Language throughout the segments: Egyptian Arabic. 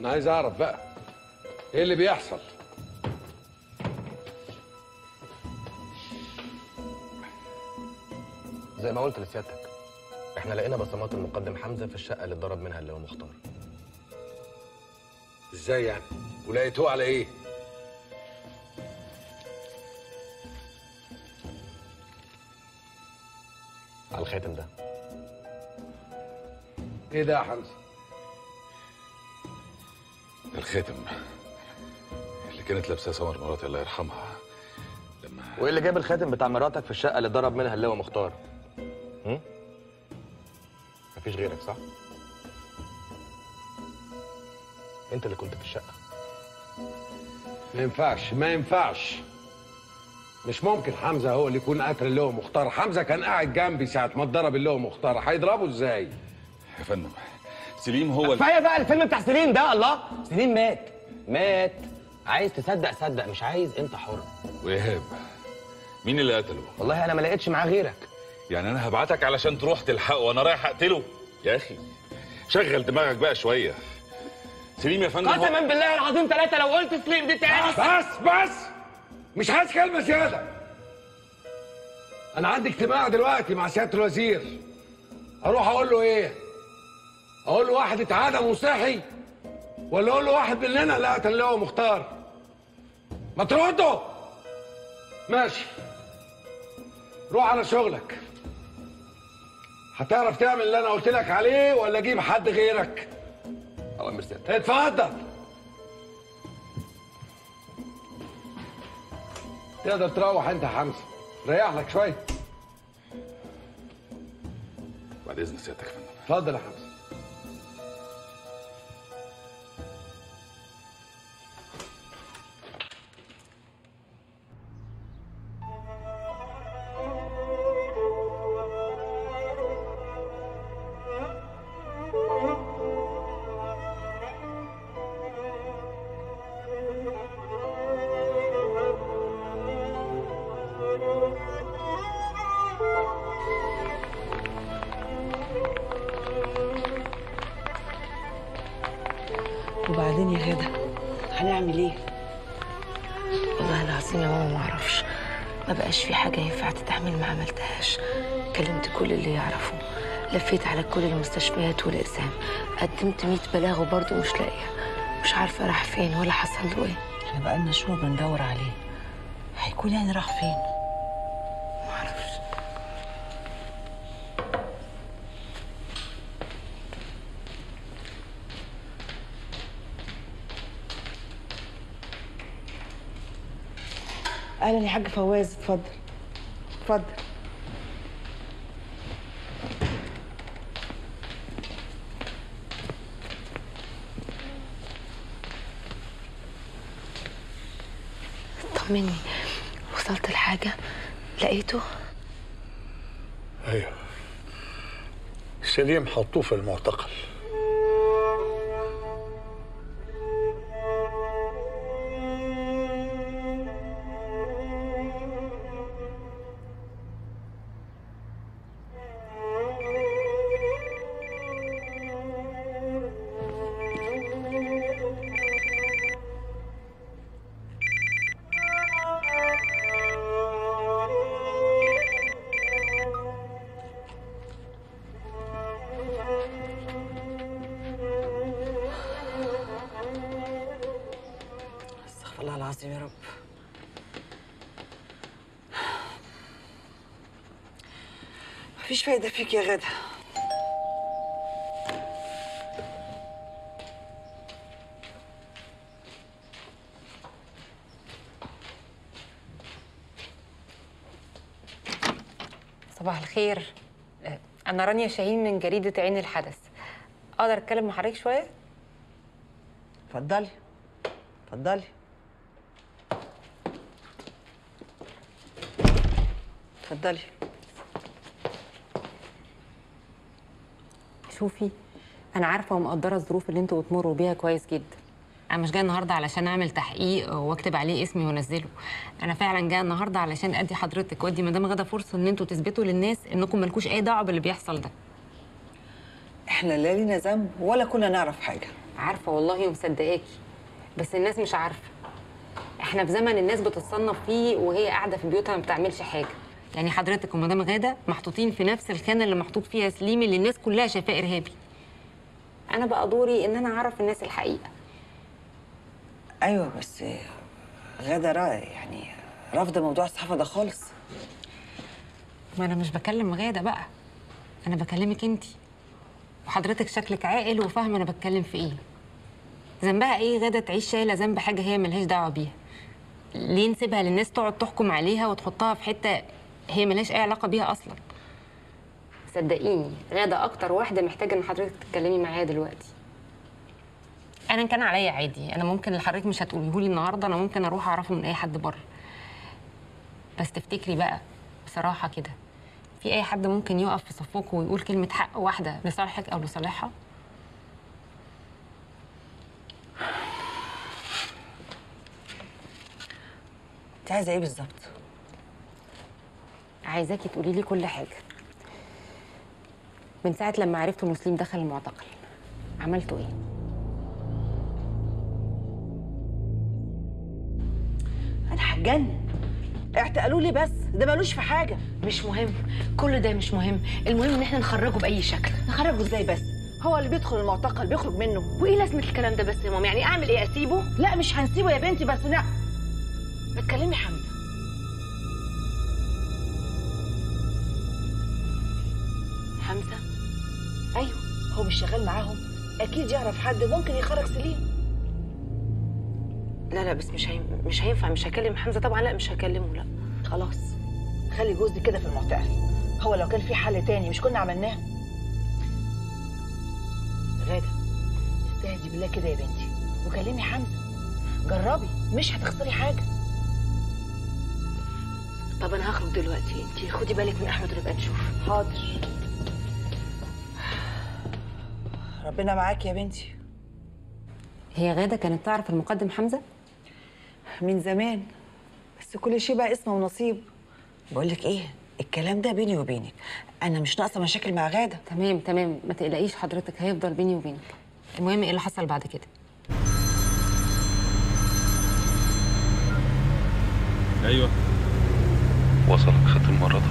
انا عايز اعرف بقى ايه اللي بيحصل زي ما قلت لسيادتك احنا لقينا بصمات المقدم حمزه في الشقه اللي اتضرب منها اللي هو مختار ازاي يعني ولقيتوه على ايه على الخاتم ده ايه ده يا حمزه ده الخاتم اللي كانت لابساه سمر مراتي الله يرحمها لما وايه اللي جاب الخاتم بتاع مراتك في الشقه اللي اتضرب منها اللي هو مختار هم؟ مفيش غيرك صح انت اللي كنت في الشقه ما ينفعش ما ينفعش مش ممكن حمزه هو اللي يكون قتل اللي هو مختار حمزه كان قاعد جنبي ساعه ما اتضرب اللي هو مختار هيضربه ازاي يا فندم سليم هو ال- كفايه بقى الفيلم بتاع سليم ده الله سليم مات مات عايز تصدق صدق مش عايز انت حر وايهاب مين اللي قتله والله انا ما لقيتش معاه غيرك يعني انا هبعتك علشان تروح تلحقه وانا رايح اقتله يا اخي شغل دماغك بقى شويه سليم يا فندم هو- قسما بالله العظيم ثلاثه لو قلت سليم دي تاني بس بس مش عايز كلمه زياده انا عندي اجتماع دلوقتي مع سياده الوزير اروح اقول له ايه اقول له واحد اتعدم وصحي ولا اقول له واحد مننا لا قتل اللي هو مختار ما تردوا ماشي روح على شغلك هتعرف تعمل اللي انا قلت لك عليه ولا اجيب حد غيرك اوامر سيادتك اتفضل تقدر تروح انت يا حمزه ريح لك شويه بعد اذن سيادتك يا فندم اتفضل يا حمزه وبعدين يا غدا هنعمل ايه والله العظيم يا ماما ما اعرفش ما بقاش في حاجه ينفع تتعمل ما عملتهاش كلمت كل اللي يعرفه لفيت على كل المستشفيات والاقسام قدمت 100 بلاغ وبرضه مش لاقيه مش عارفه راح فين ولا حصل له ايه احنا بقالنا شهور بندور عليه هيكون يعني راح فين ما اعرفش اهلا يا حاج فواز اتفضل اتفضل طمني وصلت الحاجه لقيته ايوه سليم حطوه في المعتقل استغفر الله العظيم يا رب مفيش فايدة فيك يا غدا صباح الخير آه، أنا رانيا شاهين من جريدة عين الحدث أقدر أتكلم مع حضرتك شوية؟ اتفضلي اتفضلي اتفضلي شوفي أنا عارفة ومقدرة الظروف اللي أنتوا بتمروا بيها كويس جدا أنا مش جاية النهاردة علشان أعمل تحقيق وأكتب عليه اسمي وأنزله أنا فعلا جاية النهاردة علشان أدي حضرتك وأدي مدام غدا فرصة إن أنتوا تثبتوا للناس إنكم مالكوش أي دعوة باللي بيحصل ده احنا لا لينا ذنب ولا كنا نعرف حاجه عارفه والله ومصدقاكي بس الناس مش عارفه احنا في زمن الناس بتتصنف فيه وهي قاعده في بيوتها ما بتعملش حاجه يعني حضرتك ومدام غاده محطوطين في نفس الخانه اللي محطوط فيها سليم اللي الناس كلها شايفاه ارهابي انا بقى دوري ان انا اعرف الناس الحقيقه ايوه بس غاده را يعني رافضه موضوع الصحافه ده خالص ما انا مش بكلم غاده بقى انا بكلمك انتي وحضرتك شكلك عاقل وفاهمه انا بتكلم في ايه ذنبها ايه غاده تعيش شايله ذنب حاجه هي ملهاش دعوه بيها ليه نسيبها للناس تقعد تحكم عليها وتحطها في حته هي ملهاش اي علاقه بيها اصلا صدقيني غاده اكتر واحده محتاجه ان حضرتك تتكلمي معايا دلوقتي انا إن كان عليا عادي انا ممكن اللي حضرتك مش هتقوليه لي النهارده انا ممكن اروح اعرفه من اي حد بره بس تفتكري بقى بصراحه كده في اي حد ممكن يقف في صفوك ويقول كلمه حق واحده لصالحك او لصالحها انت عايزه ايه بالظبط عايزاكي تقولي لي كل حاجه من ساعه لما عرفتوا مسلم دخل المعتقل عملتوا ايه انا هتجنن اعتقلوا لي بس ده ملوش في حاجه مش مهم كل ده مش مهم المهم ان احنا نخرجه باي شكل نخرجه ازاي بس هو اللي بيدخل المعتقل بيخرج منه وايه لازمه الكلام ده بس يا ماما يعني اعمل ايه اسيبه لا مش هنسيبه يا بنتي بس لا ما تكلمي حمزه حمزه ايوه هو مش شغال معاهم اكيد يعرف حد ممكن يخرج سليم لا لا بس مش هين... مش هينفع مش هكلم حمزه طبعا لا مش هكلمه لا خلاص خلي جوزي كده في المعتقل هو لو كان في حل تاني مش كنا عملناه غاده استهدي بالله كده يا بنتي وكلمي حمزه جربي مش هتخسري حاجه طب انا هخرج دلوقتي انت خدي بالك من احمد ونبقى نشوف حاضر ربنا معاك يا بنتي هي غاده كانت تعرف المقدم حمزه من زمان بس كل شيء بقى اسمه ونصيب بقول لك ايه الكلام ده بيني وبينك انا مش ناقصه مشاكل مع غاده تمام تمام ما تقلقيش حضرتك هيفضل بيني وبينك المهم ايه اللي حصل بعد كده ايوه وصلك ختم مراتك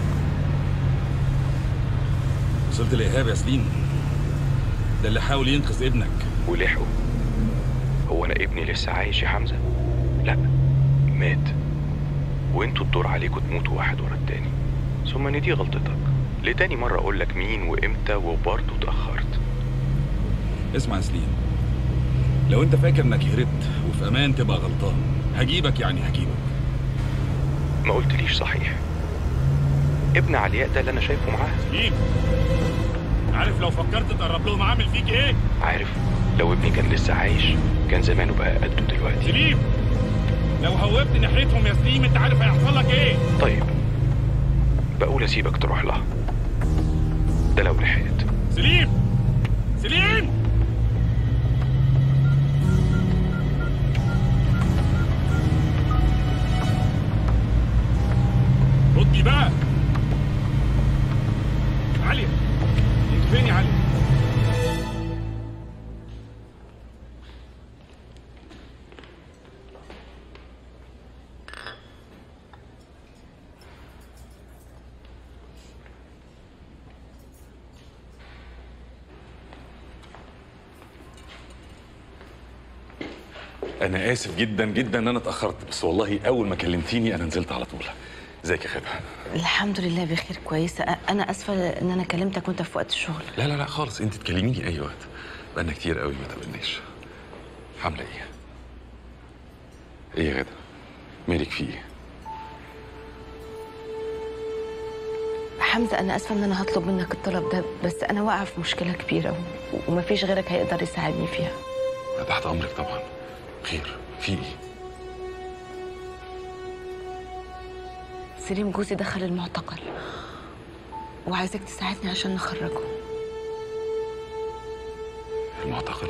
وصلت لايهاب يا سليم ده اللي حاول ينقذ ابنك ولحقه هو انا ابني لسه عايش يا حمزه لا مات وانتوا الدور عليكم تموتوا واحد ورا التاني ثم ان دي غلطتك لتاني مرة اقول لك مين وامتى وبرضه اتأخرت اسمع يا سليم لو انت فاكر انك هربت وفي امان تبقى غلطان هجيبك يعني هجيبك ما قلتليش صحيح ابن علياء ده اللي انا شايفه معاه سليم عارف لو فكرت تقرب لهم عامل فيك ايه عارف لو ابني كان لسه عايش كان زمانه بقى قده دلوقتي سليم لو هوبت ناحيتهم يا سليم انت عارف هيحصل لك ايه طيب بقول اسيبك تروح لها ده لو لحقت سليم سليم ردي بقى علي انت فين يا علي انا اسف جدا جدا ان انا اتاخرت بس والله اول ما كلمتيني انا نزلت على طول ازيك يا خدع الحمد لله بخير كويسه أ- انا اسفه ان انا كلمتك وانت في وقت الشغل لا لا لا خالص انت تكلميني اي وقت بقالنا كتير قوي ما تقابلناش عامله ايه ايه يا غدا مالك في ايه حمزه انا اسفه ان انا هطلب منك الطلب ده بس انا واقعه في مشكله كبيره و- ومفيش غيرك هيقدر يساعدني فيها أنا تحت امرك طبعا خير في ايه سليم جوزي دخل المعتقل وعايزك تساعدني عشان نخرجه المعتقل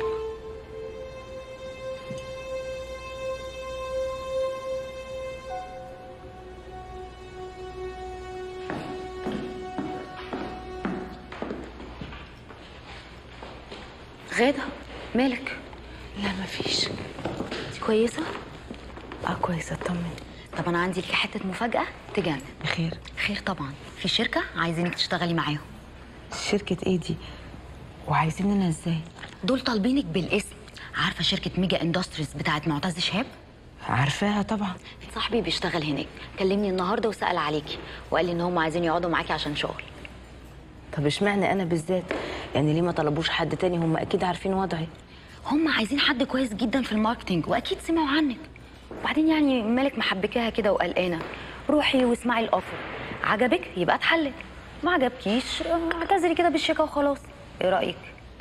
غادة مالك لا مفيش انت كويسة اه كويسة اطمن طب انا عندي لك حته مفاجاه تجنن خير خير طبعا في شركه عايزينك تشتغلي معاهم شركة ايه دي وعايزيننا ازاي دول طالبينك بالاسم عارفه شركه ميجا اندستريز بتاعت معتز شهاب عارفاها طبعا صاحبي بيشتغل هناك كلمني النهارده وسال عليكي وقال لي ان هم عايزين يقعدوا معاكي عشان شغل طب اشمعنى انا بالذات يعني ليه ما طلبوش حد تاني هم اكيد عارفين وضعي هم عايزين حد كويس جدا في الماركتينج واكيد سمعوا عنك وبعدين يعني مالك محبكاها كده وقلقانه روحي واسمعي الاوفر عجبك يبقى اتحلل ما عجبكيش اه، اعتذري كده بالشيكه وخلاص ايه رايك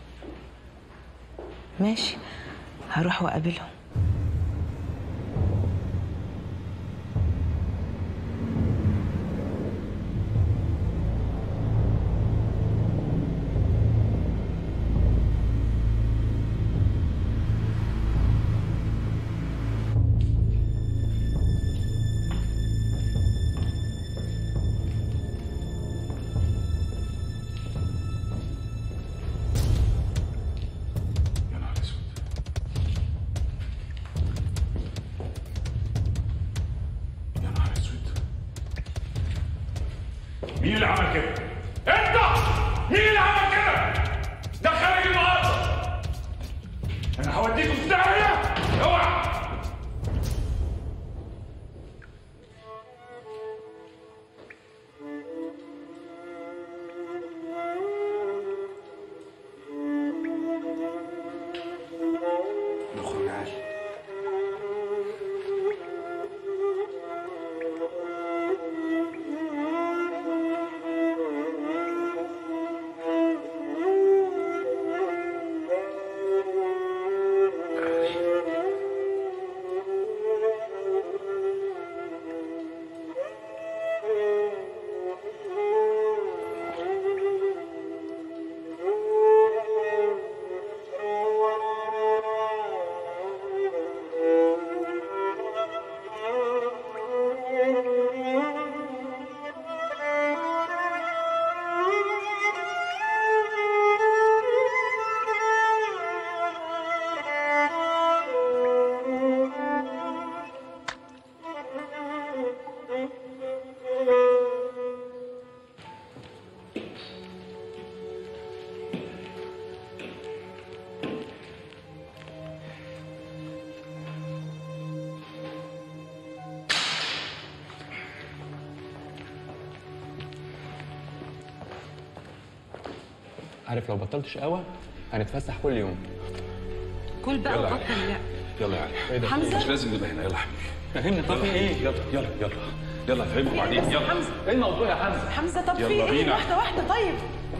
ماشي هروح واقابلهم يا نهار اسود يا نهار اسود مين اللي عمل كده؟ انت! مين اللي عمل كده؟ ده خارج النهارده انا هوديكم في داهيه اوعى نخرج عادي عارف لو بطلت شقاوة هنتفسح كل يوم كل بقى يلا يا وبطل علي. لعب يلا يا علي حمزة؟ مش لازم نبقى هنا يلا يا حبيبي فهمني طب في ايه؟ يلا يلا يلا يلا هفهمكم بعدين يلا ايه الموضوع يا حمزة؟ حمزه طب في يلا ايه بينا. واحده واحده طيب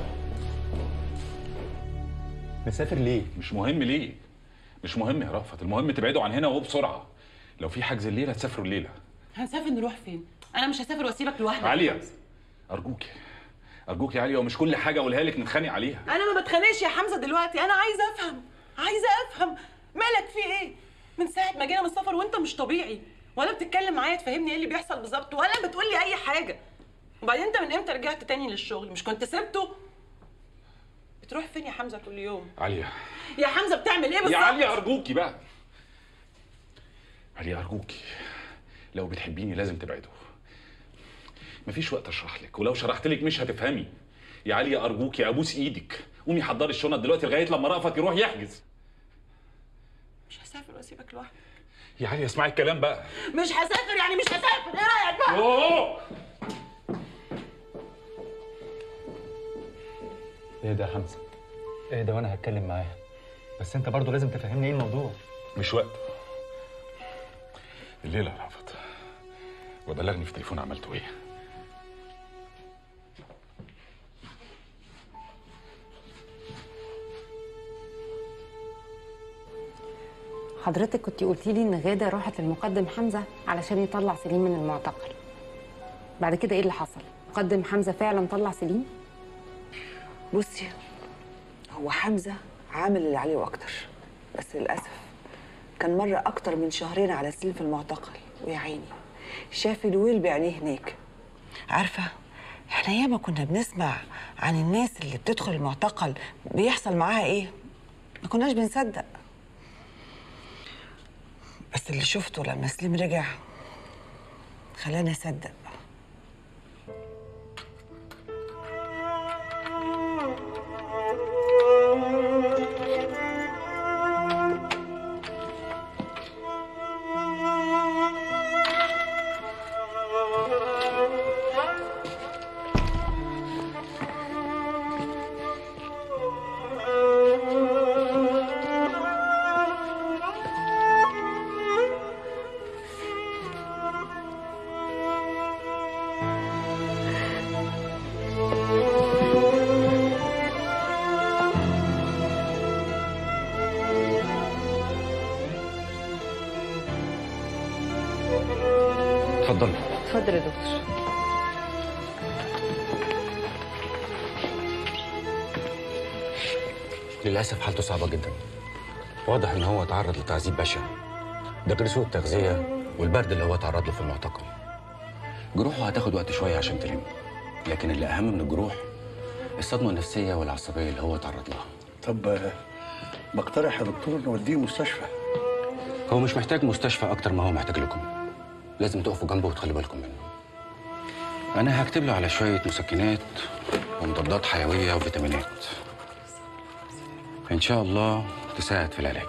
مسافر ليه؟ مش مهم ليه مش مهم يا رأفت المهم تبعدوا عن هنا وبسرعه لو في حجز الليله تسافروا الليله هنسافر نروح فين انا مش هسافر واسيبك لوحدك عاليه ارجوك ارجوك يا عليا ومش كل حاجه اقولها لك نتخانق عليها انا ما بتخانقش يا حمزه دلوقتي انا عايزه افهم عايزه افهم مالك في ايه من ساعه ما جينا من السفر وانت مش طبيعي ولا بتتكلم معايا تفهمني ايه اللي بيحصل بالظبط ولا بتقول لي اي حاجه وبعدين انت من امتى رجعت تاني للشغل مش كنت سبته بتروح فين يا حمزه كل يوم عليا يا حمزه بتعمل ايه بالظبط يا عليا ارجوكي بقى عليا ارجوكي لو بتحبيني لازم تبعدوا مفيش وقت اشرح لك ولو شرحت لك مش هتفهمي يا عليا ارجوكي ابوس ايدك قومي حضري الشنط دلوقتي لغايه لما رأفت يروح يحجز مش هسافر واسيبك لوحدك يا عليا اسمعي الكلام بقى مش هسافر يعني مش هسافر ايه رايك بقى اوه ايه ده يا حمزة؟ ايه ده وانا هتكلم معاها بس انت برضو لازم تفهمني ايه الموضوع مش وقت الليله يا رأفت وبلغني في التليفون عملتوا ايه حضرتك كنت قلتي لي ان غاده راحت للمقدم حمزه علشان يطلع سليم من المعتقل بعد كده ايه اللي حصل مقدم حمزه فعلا طلع سليم بصي هو حمزة عامل اللي عليه واكتر بس للأسف كان مرة أكتر من شهرين على سليم في المعتقل ويا عيني شاف الويل بعينيه هناك عارفة احنا ياما كنا بنسمع عن الناس اللي بتدخل المعتقل بيحصل معاها ايه ما كناش بنصدق بس اللي شفته لما سليم رجع خلاني اصدق اتفضلي اتفضل يا دكتور للأسف حالته صعبة جدا واضح إن هو تعرض لتعذيب بشع ده غير سوء التغذية والبرد اللي هو تعرض له في المعتقل جروحه هتاخد وقت شوية عشان تلم لكن اللي أهم من الجروح الصدمة النفسية والعصبية اللي هو تعرض لها طب آه، بقترح يا دكتور نوديه مستشفى هو مش محتاج مستشفى أكتر ما هو محتاج لكم لازم تقفوا جنبه وتخلي بالكم منه أنا هكتب له على شوية مسكنات ومضادات حيوية وفيتامينات إن شاء الله تساعد في العلاج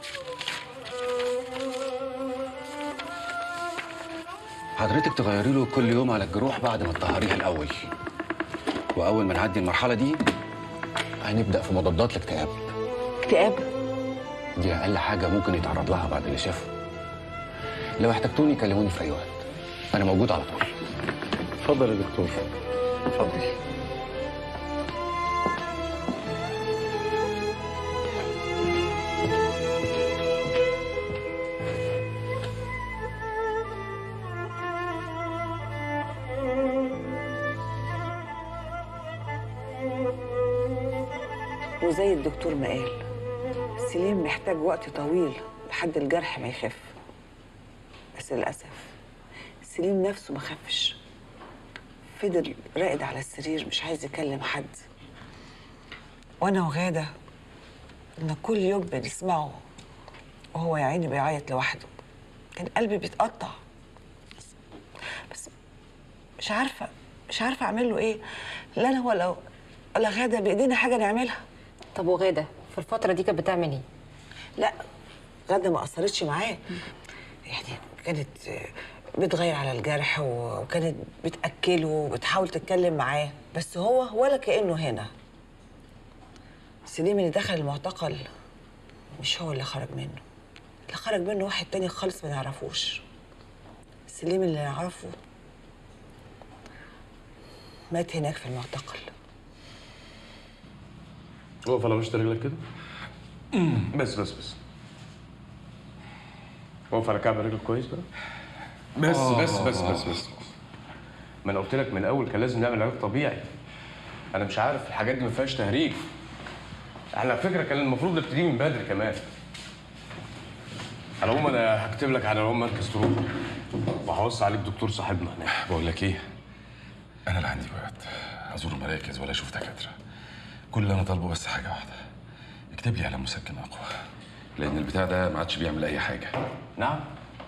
حضرتك تغيري له كل يوم على الجروح بعد ما تطهريها الأول وأول ما نعدي المرحلة دي هنبدأ في مضادات الاكتئاب اكتئاب دي أقل حاجة ممكن يتعرض لها بعد اللي شافه لو احتجتوني كلموني في أي وقت أنا موجود على طول اتفضل يا دكتور اتفضل وزي الدكتور ما قال سليم محتاج وقت طويل لحد الجرح ما يخف بس للأسف سليم نفسه ما خفش فضل راقد على السرير مش عايز يكلم حد وانا وغاده كنا كل يوم بنسمعه وهو يا عيني بيعيط لوحده كان قلبي بيتقطع بس مش عارفه مش عارفه اعمل له ايه لا انا ولا ولا غاده بايدينا حاجه نعملها طب وغاده في الفتره دي كانت بتعمل ايه لا غاده ما قصرتش معاه يعني كانت بتغير على الجرح و- وكانت بتاكله وبتحاول تتكلم معاه بس هو ولا كانه هنا سليم اللي دخل المعتقل مش هو اللي خرج منه اللي خرج منه واحد تاني خالص ما نعرفوش سليم اللي نعرفه مات هناك في المعتقل اقف على مشط رجلك كده بس بس بس اقف على كعب رجلك كويس بقى بس بس بس بس بس ما انا قلت لك من الاول كان لازم نعمل علاج طبيعي انا مش عارف الحاجات دي ما فيهاش تهريج احنا على فكره كان المفروض نبتدي من بدري كمان على العموم انا هكتب لك على العموم مركز تروح وهوصي عليك دكتور صاحبنا هناك بقول لك ايه انا لا عندي وقت ازور مراكز ولا اشوف دكاتره كل اللي انا طالبه بس حاجه واحده اكتب لي على مسكن اقوى لان البتاع ده ما عادش بيعمل اي حاجه نعم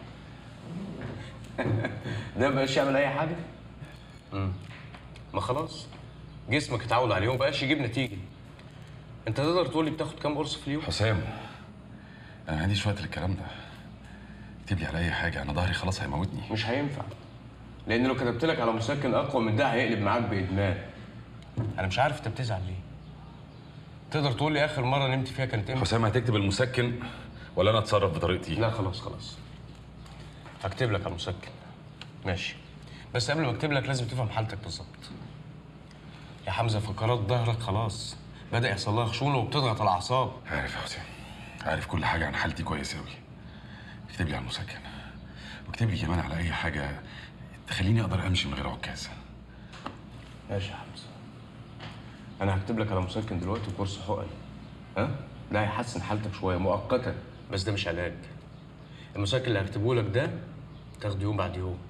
ده مبقاش يعمل اي حاجه امم ما خلاص جسمك اتعود عليه ومبقاش يجيب نتيجه انت تقدر تقول لي بتاخد كام قرص في اليوم حسام انا ما عنديش وقت للكلام ده اكتب لي على اي حاجه انا ظهري خلاص هيموتني مش هينفع لان لو كتبت لك على مسكن اقوى من ده هيقلب معاك بادمان انا مش عارف انت بتزعل ليه تقدر تقول لي اخر مره نمت فيها كانت امتى حسام هتكتب المسكن ولا انا اتصرف بطريقتي لا خلاص خلاص هكتب لك على المسكن ماشي بس قبل ما اكتب لك لازم تفهم حالتك بالظبط يا حمزه فقرات ظهرك خلاص بدا يحصل لها خشونه وبتضغط على الاعصاب عارف يا حسام عارف كل حاجه عن حالتي كويس قوي اكتب لي على المسكن واكتب لي كمان على اي حاجه تخليني اقدر امشي من غير عكاز ماشي يا حمزه انا هكتب لك على مسكن دلوقتي وكورس حقن ها ده هيحسن حالتك شويه مؤقتا بس ده مش علاج المسكن اللي هكتبه لك ده تاخده يوم بعد يوم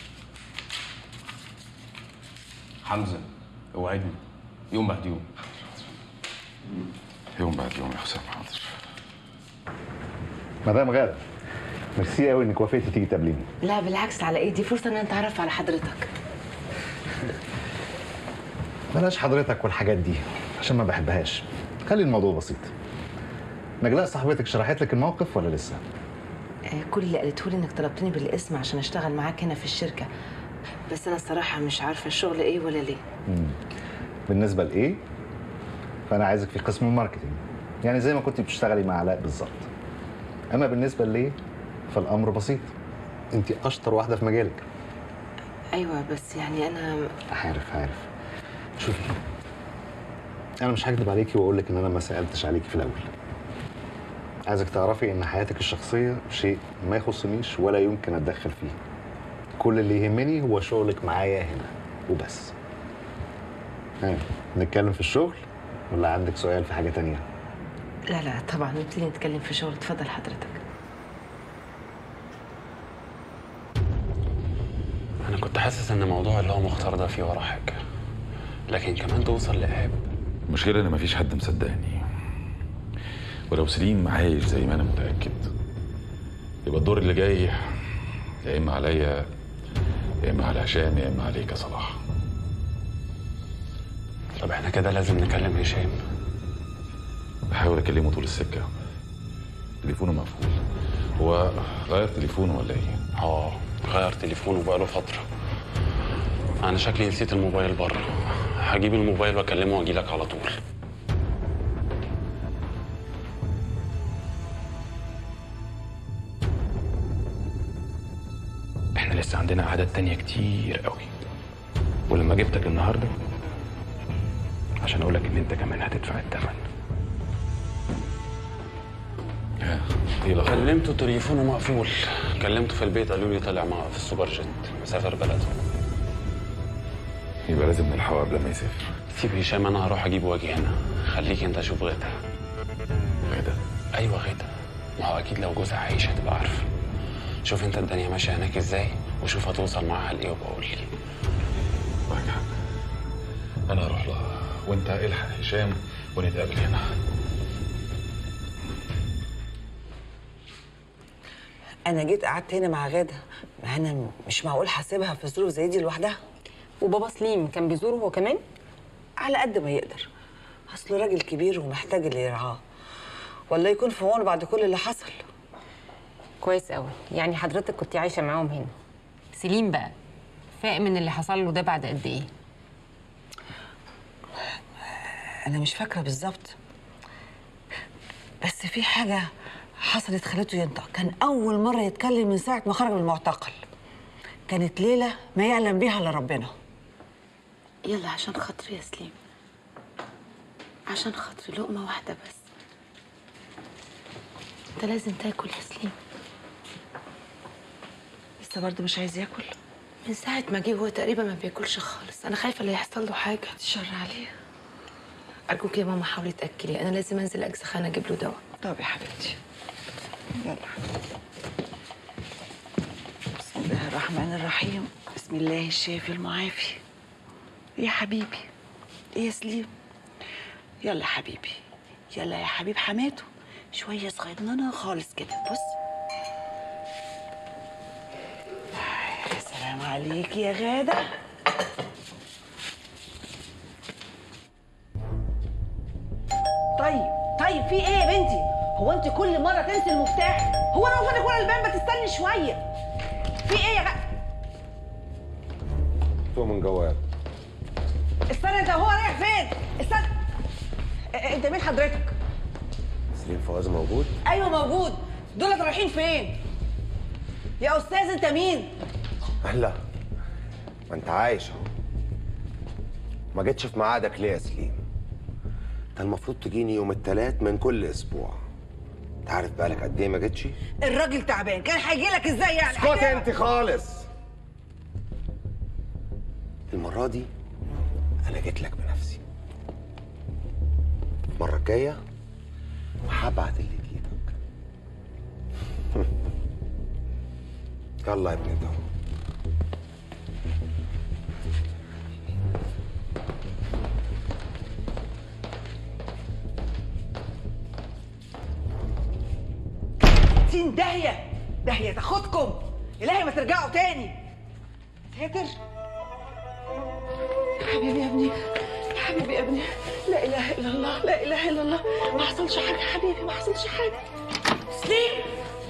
حمزه اوعدني يوم بعد يوم يوم بعد يوم يا حسام حاضر مدام غاده ميرسي قوي انك وافقتي تيجي تقابليني لا بالعكس على ايه دي فرصه ان انا اتعرف على حضرتك بلاش حضرتك والحاجات دي عشان ما بحبهاش خلي الموضوع بسيط نجلاء صاحبتك شرحت لك الموقف ولا لسه آه، كل اللي قالته لي انك طلبتني بالاسم عشان اشتغل معاك هنا في الشركه بس انا الصراحه مش عارفه الشغل ايه ولا ليه مم. بالنسبه لايه فانا عايزك في قسم الماركتينج يعني زي ما كنت بتشتغلي مع علاء بالظبط اما بالنسبه ليه فالامر بسيط انت اشطر واحده في مجالك ايوه بس يعني انا عارف عارف شوفي انا مش هكدب عليكي واقول لك ان انا ما سالتش عليكي في الاول عايزك تعرفي ان حياتك الشخصيه شيء ما يخصنيش ولا يمكن اتدخل فيه كل اللي يهمني هو شغلك معايا هنا وبس ها نتكلم في الشغل ولا عندك سؤال في حاجه تانية لا لا طبعا نبتدي نتكلم في شغل اتفضل حضرتك انا كنت حاسس ان موضوع اللي هو مختار ده فيه وراه حاجه لكن كمان توصل لإيهاب المشكلة إن مفيش حد مصدقني ولو سليم عايش زي ما أنا متأكد يبقى الدور اللي جاي يا إما عليا يا إما على هشام يا إما عليك يا صلاح طب احنا كده لازم نكلم هشام بحاول أكلمه طول السكة تليفونه مقفول هو غير تليفونه ولا إيه؟ اه غير تليفونه بقاله فتره انا شكلي نسيت الموبايل بره هجيب الموبايل واكلمه واجي لك على طول احنا لسه عندنا اعداد تانية كتير قوي ولما جبتك النهارده عشان اقول لك ان انت كمان هتدفع الثمن كلمته تليفونه مقفول كلمته في البيت قالوا لي طلع معاه في السوبر جيت مسافر بلده يبقى لازم نلحقه قبل ما يسافر سيب هشام انا هروح اجيبه واجي هنا خليك انت شوف غدا غدا ايوه غدا ما هو اكيد لو جوزها عايش هتبقى عارفه شوف انت الدنيا ماشيه هناك ازاي وشوف هتوصل معاها لايه وبقول لي معاك حق أنا هروح لها وأنت الحق هشام ونتقابل هنا انا جيت قعدت هنا مع غاده ما انا مش معقول حاسبها في ظروف زي دي لوحدها وبابا سليم كان بيزوره هو كمان على قد ما يقدر اصله راجل كبير ومحتاج اللي يرعاه ولا يكون في عونه بعد كل اللي حصل كويس قوي يعني حضرتك كنت عايشه معاهم هنا سليم بقى فاق من اللي حصل له ده بعد قد ايه انا مش فاكره بالظبط بس في حاجه حصلت خلته ينطق كان اول مره يتكلم من ساعه ما خرج من المعتقل كانت ليله ما يعلم بيها الا ربنا يلا عشان خاطري يا سليم عشان خاطري لقمه واحده بس انت لازم تاكل يا سليم لسه برضه مش عايز ياكل من ساعه ما جه هو تقريبا ما بياكلش خالص انا خايفه اللي يحصل له حاجه الشر عليه ارجوك يا ماما حاولي تاكلي انا لازم انزل اجزخانه اجيب له دواء طب يا حبيبتي يلا بسم الله الرحمن الرحيم بسم الله الشافي المعافي يا حبيبي ايه يا سليم يلا يا حبيبي يلا يا حبيب حماته شويه صغننه خالص كده بص يا سلام عليك يا غاده طيب طيب في ايه يا بنتي هو انت كل مره تنسي المفتاح هو انا واقفه كل الباب ما تستني شويه في ايه يا غ... فوق من جواب استنى انت هو رايح فين استنى اه، انت مين حضرتك سليم فواز موجود ايوه موجود دول رايحين فين يا استاذ انت مين لا ما انت عايش اهو ما جيتش في ميعادك ليه يا سليم انت المفروض تجيني يوم الثلاث من كل اسبوع انت عارف بقالك قد ايه ما جيتش الراجل تعبان كان هيجي لك ازاي يعني اسكت انت خالص المره دي انا جيت لك بنفسي المره الجايه هبعت اللي يجيبك يلا يا ابني ده ستين داهية داهية تاخدكم إلهي ما ترجعوا تاني ساتر يا حبيبي يا ابني يا حبيبي يا ابني لا إله إلا الله لا إله إلا الله ما حصلش حاجة يا حبيبي ما حصلش حاجة سليم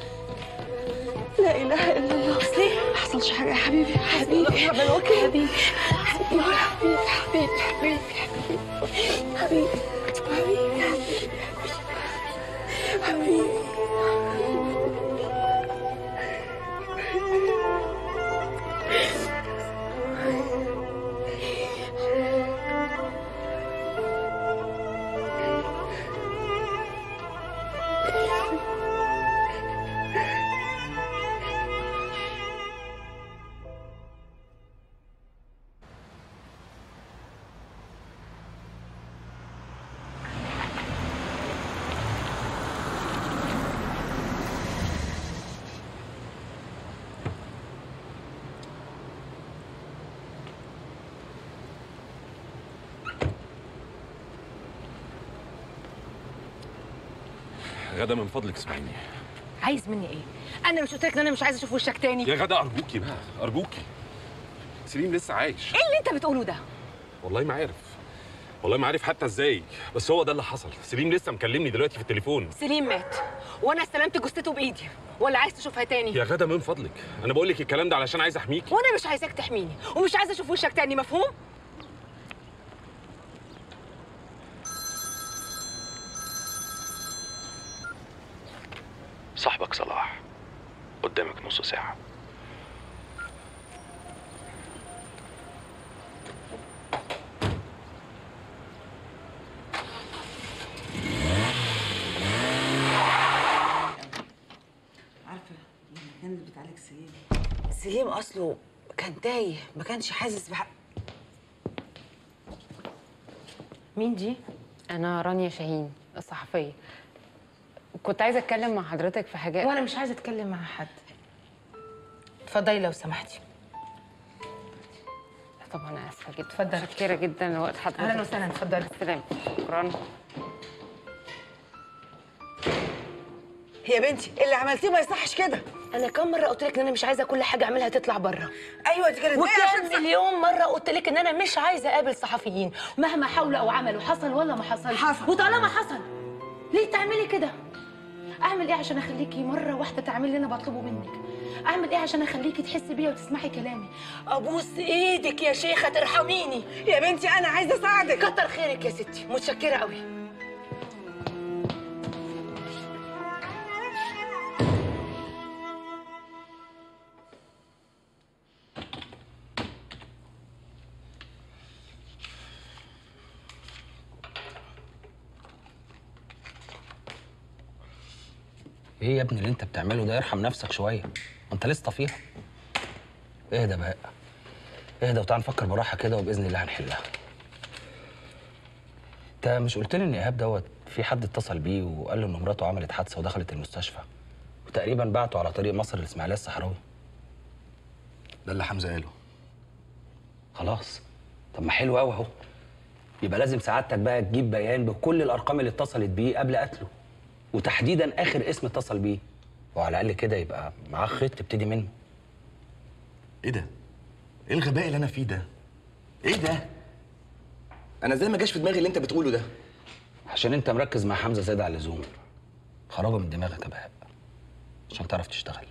لا إله إلا الله سليم ما حصلش حاجة يا حبيبي حبيبي حبيبي حبيبي حبيبي حبيبي حبيبي حبيبي حبيبي حبيبي حبيبي غدا من فضلك اسمعيني عايز مني ايه انا مش قلت لك ان انا مش عايزه اشوف وشك تاني يا غدا ارجوكي بقى ارجوكي سليم لسه عايش ايه اللي انت بتقوله ده والله ما عارف والله ما عارف حتى ازاي بس هو ده اللي حصل سليم لسه مكلمني دلوقتي في التليفون سليم مات وانا استلمت جثته بايدي ولا عايز تشوفها تاني يا غدا من فضلك انا بقول لك الكلام ده علشان عايز احميكي وانا مش عايزاك تحميني ومش عايزه اشوف وشك تاني مفهوم صاحبك صلاح قدامك نص ساعة عارفه لما كانت بتعالج سليم سليم اصله كان تايه ما كانش حاسس بحق مين دي انا رانيا شاهين الصحفيه كنت عايزه اتكلم مع حضرتك في حاجات وانا مش عايزه اتكلم مع حد اتفضلي لو سمحتي طبعا انا اسفه جدا اتفضلي متشكره جدا لوقت حضرتك أهلاً وسهلاً، اتفضلي. السلام شكرا يا بنتي اللي عملتيه ما يصحش كده انا كم مره قلت لك ان انا مش عايزه كل حاجه اعملها تطلع بره ايوه دي كانت جاية عشان وكام مليون مره قلت لك ان انا مش عايزه اقابل صحفيين مهما حاولوا او عملوا حصل ولا ما حصل حصل. وطالما حصل ليه تعملي كده اعمل ايه عشان اخليكي مره واحده تعملي اللي انا بطلبه منك اعمل ايه عشان اخليكي تحسي بيا وتسمعي كلامي ابوس ايدك يا شيخه ترحميني يا بنتي انا عايزه اساعدك كتر خيرك يا ستي متشكره قوي ايه يا ابني اللي انت بتعمله ده ارحم نفسك شويه انت لسه فيها اهدى بقى اهدى وتعال نفكر براحه كده وباذن الله هنحلها انت مش قلت لي ان ايهاب دوت في حد اتصل بيه وقال له ان مراته عملت حادثه ودخلت المستشفى وتقريبا بعته على طريق مصر الاسماعيليه الصحراوي ده اللي حمزه قاله خلاص طب ما حلو قوي اهو يبقى لازم سعادتك بقى تجيب بيان بكل الارقام اللي اتصلت بيه قبل قتله وتحديدا اخر اسم اتصل بيه وعلى الاقل كده يبقى معاه خيط تبتدي منه ايه ده؟ ايه الغباء اللي انا فيه ده؟ ايه ده؟ انا ازاي ما جاش في دماغي اللي انت بتقوله ده؟ عشان انت مركز مع حمزه زياده عن اللزوم خرجه من دماغك يا بهاء عشان تعرف تشتغل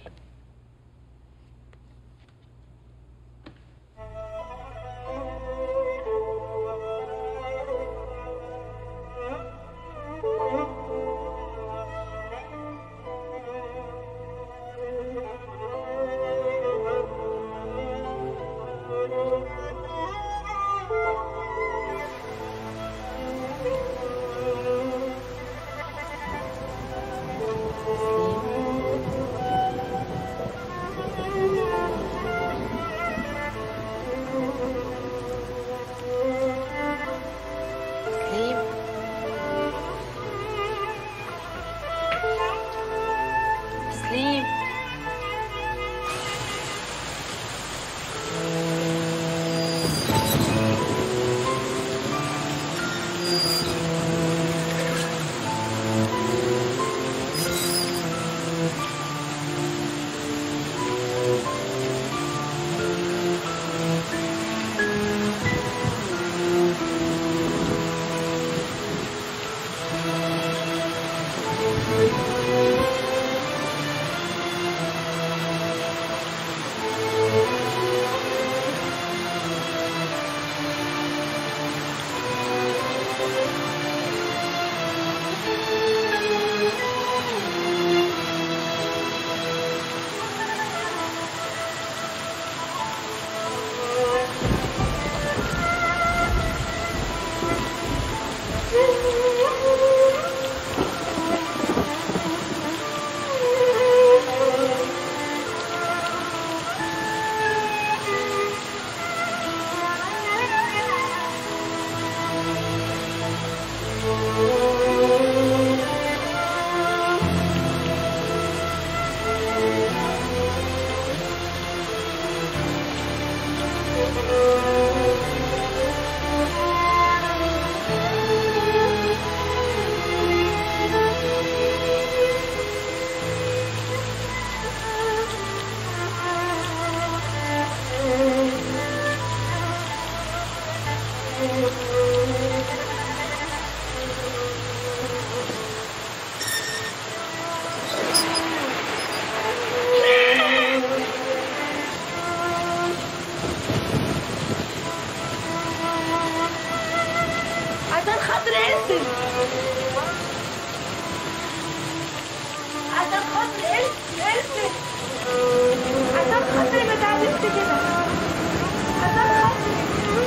اسمك عشان خاطري ما تعملش كده عشان خاطري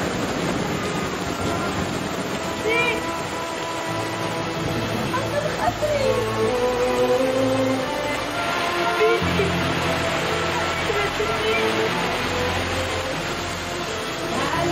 سيب عشان خاطري حبيبتي ما تسيبنيش تعالي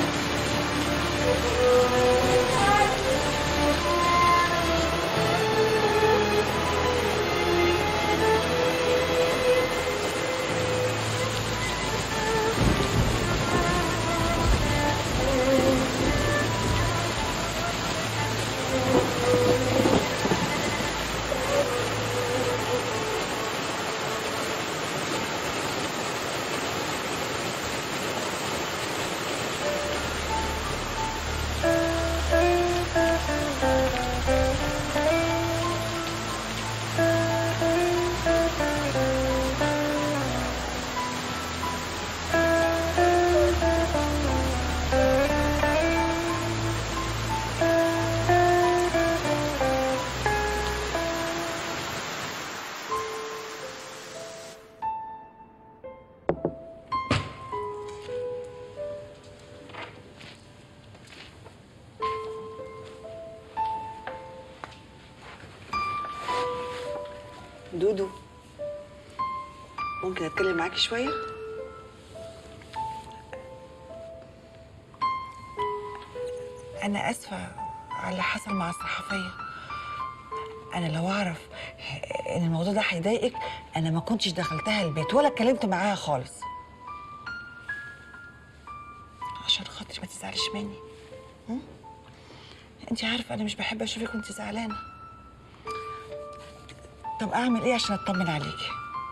دودو ممكن اتكلم معاكي شويه انا اسفه على اللي حصل مع الصحفيه انا لو اعرف ان الموضوع ده هيضايقك انا ما كنتش دخلتها البيت ولا اتكلمت معاها خالص عشان خاطري ما تزعليش مني انت عارفه انا مش بحب اشوفك وانت زعلانه طب اعمل ايه عشان اطمن عليكي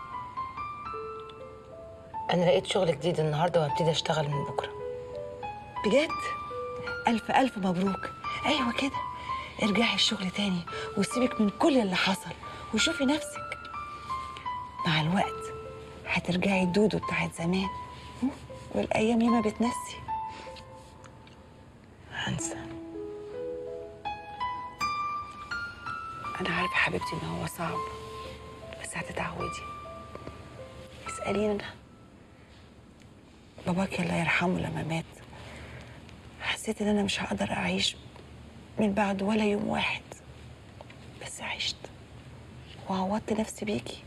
انا لقيت شغل جديد النهارده وهبتدي اشتغل من بكره بجد الف الف مبروك ايوه كده ارجعي الشغل تاني وسيبك من كل اللي حصل وشوفي نفسك مع الوقت هترجعي الدودو بتاعت زمان م? والايام ياما بتنسي هنسى انا عارفه حبيبتي ان هو صعب بس هتتعودي اساليني انا باباكي الله يرحمه لما مات حسيت ان انا مش هقدر اعيش من بعده ولا يوم واحد بس عشت وعوضت نفسي بيكي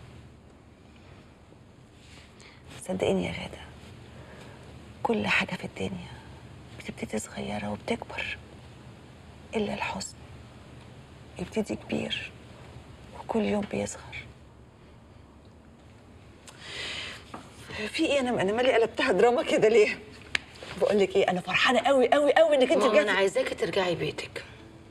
صدقيني يا غادة كل حاجة في الدنيا بتبتدي صغيرة وبتكبر إلا الحزن يبتدي كبير وكل يوم بيصغر في ايه انا انا مالي قلبتها دراما كده ليه بقول لك ايه انا فرحانه قوي قوي قوي انك انت ماما جاتي انا عايزاكي ترجعي بيتك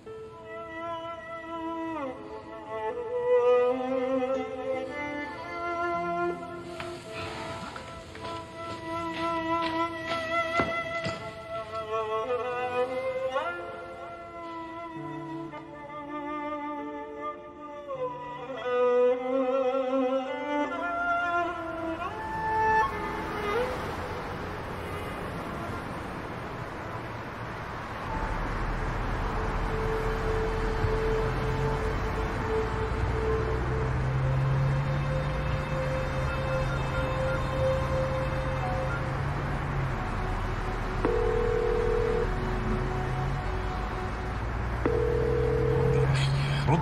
رد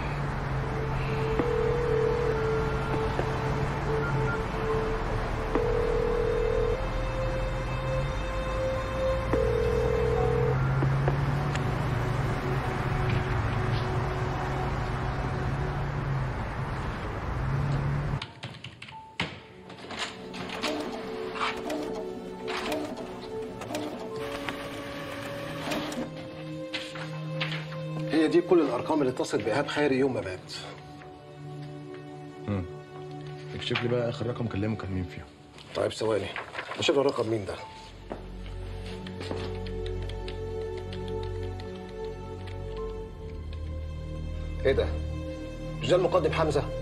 هي دي كل الارقام اللي اتصل بايهاب خيري يوم ما مات امم اكشف لي بقى اخر رقم كلمه كان مين فيهم طيب ثواني اشوف الرقم مين ده ايه ده مش ده المقدم حمزه